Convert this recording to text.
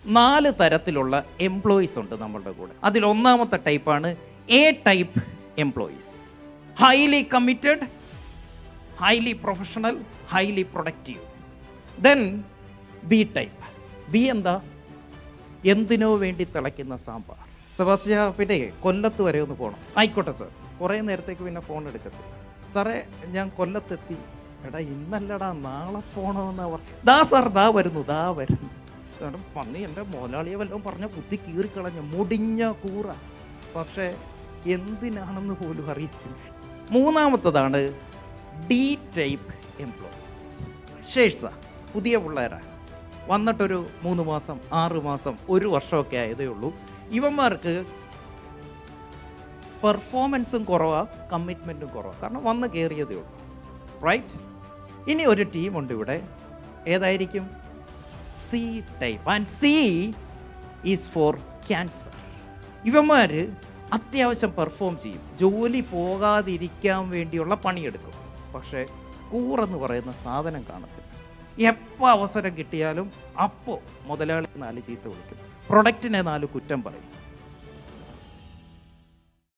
നാല് തരത്തിലുള്ള എംപ്ലോയീസ് ഉണ്ട് നമ്മളുടെ കൂടെ അതിൽ ഒന്നാമത്തെ ടൈപ്പാണ് A type employees highly committed highly professional highly productive then B type B എന്താ എന്തിനോ വേണ്ടി തിളയ്ക്കുന്ന സാമ്പാർ സെബാസ്റ്റ്യ പിന്നെ കൊല്ലത്ത് വരെ ഒന്ന് പോകണം ആയിക്കോട്ടെ സാർ കുറേ നേരത്തേക്ക് പിന്നെ ഫോൺ എടുക്കത്തില്ല സാറേ ഞാൻ കൊല്ലത്തെത്തി എടാ ഇന്നല്ലടാ നാളെ പോണമെന്നാ പറഞ്ഞു ദാ സാർ ദാ വരുന്നു ദാ വരുന്നു കാരണം പന്നി എൻ്റെ മോലാളിയെ വല്ലതും പറഞ്ഞ ബുദ്ധി കീറിക്കളഞ്ഞ മുടിഞ്ഞ കൂറ പക്ഷേ എന്തിനാണെന്ന് പോലും അറിയത്തില്ല മൂന്നാമത്തതാണ് ഡി ടൈപ്പ് എംപ്ലോയീസ് ഷേഴ്സ പുതിയ പിള്ളേരാണ് വന്നിട്ടൊരു മൂന്ന് മാസം ആറ് മാസം ഒരു വർഷമൊക്കെ ആയതേ ഉള്ളൂ ഇവന്മാർക്ക് പെർഫോമൻസും കുറവാണ് കമ്മിറ്റ്മെൻറ്റും കുറവാണ് കാരണം വന്ന് കയറിയതേ ഉള്ളൂ റൈറ്റ് ഇനി ഒരു ടീമുണ്ട് ഇവിടെ ഏതായിരിക്കും C type and C is for cancer ഇവന്മാർ അത്യാവശ്യം പെർഫോം ചെയ്യും ജോലി പോകാതിരിക്കാൻ വേണ്ടിയുള്ള പണിയെടുക്കും പക്ഷേ കൂറെന്ന് പറയുന്ന സാധനം കാണത്തില്ല എപ്പോൾ അവസരം കിട്ടിയാലും അപ്പോൾ മുതലാളി നാല് ചീത്ത വിളിക്കും പ്രൊഡക്റ്റിനെ നാല് കുറ്റം പറയും